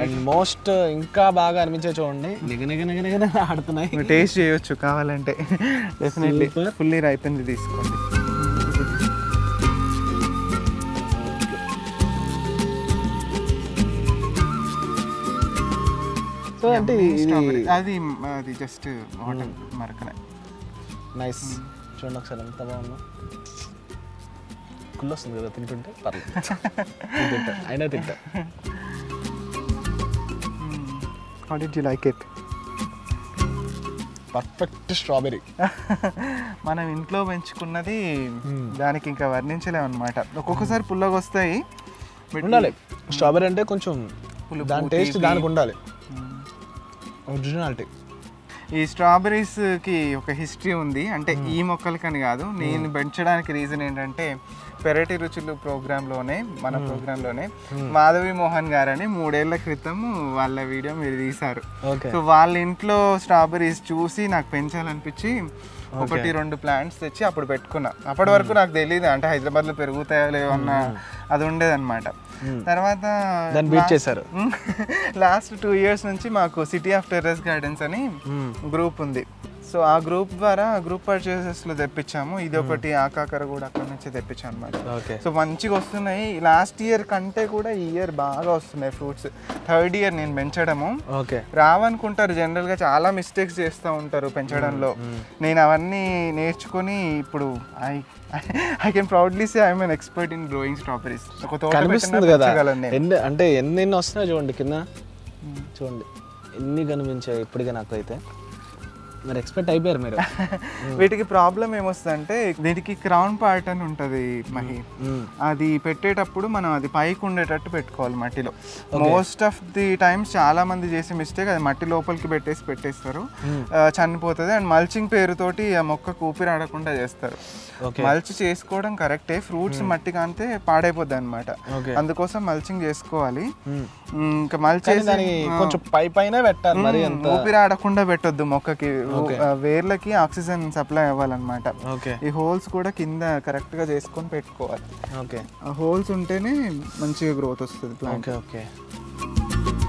And most ఇంకా బాగా అనిపించే చూడండి నిగ నిగ నిగ నిగ ఆడుతున్నాయి మీరు టేస్ట్ చేయొచ్చు కావాలంటే డెఫినెట్లీ Super. ఫుల్లీ రైపింది తీసుకోండి సో అంటే ఇది Strawberry. అది అది జస్ట్ వాటర్ మరకనే నైస్ చూడండి ఒకసారి ఎంత బాగుందో కుళ్ళు వస్తుంది కదా తింటుంటే పర్లేదు నేను తింటా అయినా తింటా how did you like it perfect strawberry మనం ఇంట్లో పెంచుకున్నది దానికి ఇంకా వర్ణించలేము అనమాట ఒక్కొక్కసారి పుల్లగా వస్తాయి but ఉండాలి స్ట్రాబెరీ అంటే కొంచెం పులుపు, దాని టేస్ట్ తీపి. దానికి ఉండాలి ఒరిజినాలిటీ ఈ స్ట్రాబెరీస్ కి ఒక హిస్టరీ ఉంది అంటే ఈ మొక్కలకని కాదు నేను పెంచడానికి రీజన్ ఏంటంటే పెరటి రుచులు program లోనే మన program లోనే మాధవి మోహన్ గారని మూడేళ్ల క్రితం వాళ్ళ వీడియో మీరు తీశారు ఓకే సో వాళ్ళ ఇంట్లో స్ట్రాబెరీస్ చూసి నాకు పెంచాలనిపించి ఒకటి రెండు ప్లాంట్స్ తెచ్చి అప్పుడు పెట్టుకున్నా అప్పటి వరకు నాకు తెలియదు అంటే హైదరాబాద్లో పెరుగుతాయో లేవో అన్న అది ఉండేదన్నమాట తర్వాత దాన్ని బీట్ చేశారు లాస్ట్ టూ ఇయర్స్ నుంచి మాకు సిటీ ఆఫ్ టెర్రస్ గార్డెన్స్ అని గ్రూప్ ఉంది సో ఆ గ్రూప్ ద్వారా గ్రూప్ పర్చేసెస్లో తెప్పించాము ఇది ఒకటి ఆకాకర కూడా అక్కడ నుంచి తెప్పించాం అనమాట ఓకే సో మంచిగా వస్తున్నాయి లాస్ట్ ఇయర్ కంటే కూడా ఈ ఇయర్ బాగా వస్తున్నాయి ఫ్రూట్స్ థర్డ్ ఇయర్ నేను పెంచడము ఓకే రావనుకుంటారు జనరల్గా చాలా మిస్టేక్స్ చేస్తూ ఉంటారు పెంచడంలో నేను అవన్నీ నేర్చుకొని ఇప్పుడు I I can proudly say I'm an expert in growing strawberries ఒక తోట కనిపిస్తుంది పెట్టినా కదా పెంచగలను నేను. ఎన్ని అంటే ఎన్ని ఎన్ని వస్తున్నాయి చూడండి కింద చూడండి ఎన్ని కనిపించాయి ఇప్పటికే నాకు అయితే మరి ఎక్స్పెక్ట్ అయిపోయారు మీరు వీటికి ప్రాబ్లం ఏమొస్తుందంటే దీనికి క్రౌన్ పార్ట్ అని ఉంటుంది మహి మ్మ్. అది పెట్టేటప్పుడు మనం అది పైకి ఉండేటట్టు పెట్టుకోవాలి మట్టిలో మోస్ట్ ఆఫ్ ది టైమ్స్ చాలా మంది చేసే మిస్టేక్ అది మట్టి లోపలికి పెట్టేసి పెట్టేస్తారు ఆ, చనిపోతుంది అండ్ మల్చింగ్ పేరుతోటి ఆ మొక్కకు ఊపిరి ఆడకుండా చేస్తారు ఓకే మల్చ్ చేసుకోవడం కరెక్టే ఫ్రూట్స్ మట్టి కాంతే పాడైపోద్ది అనమాట ఓకే అందుకోసం మల్చింగ్ చేసుకోవాలి మ్మ్. మ్, ఇంకా మల్చ్ కానీ చేసి దాని కొంచెం పై పైన పెట్టాలి మరి అంత ఊపిరి ఆడకుండా పెట్టొద్దు మొక్కకి ఆ, వేర్లకి ఆక్సిజన్ సప్లై అవ్వాలన్నమాట ఓకే ఈ హోల్స్ కూడా కింద కరెక్ట్ గా చేసుకొని పెట్టుకోవాలి ఓకే ఆ హోల్స్ ఉంటేనే మంచిగా గ్రోత్ వస్తుంది ప్లాంట్ ఓకే ఓకే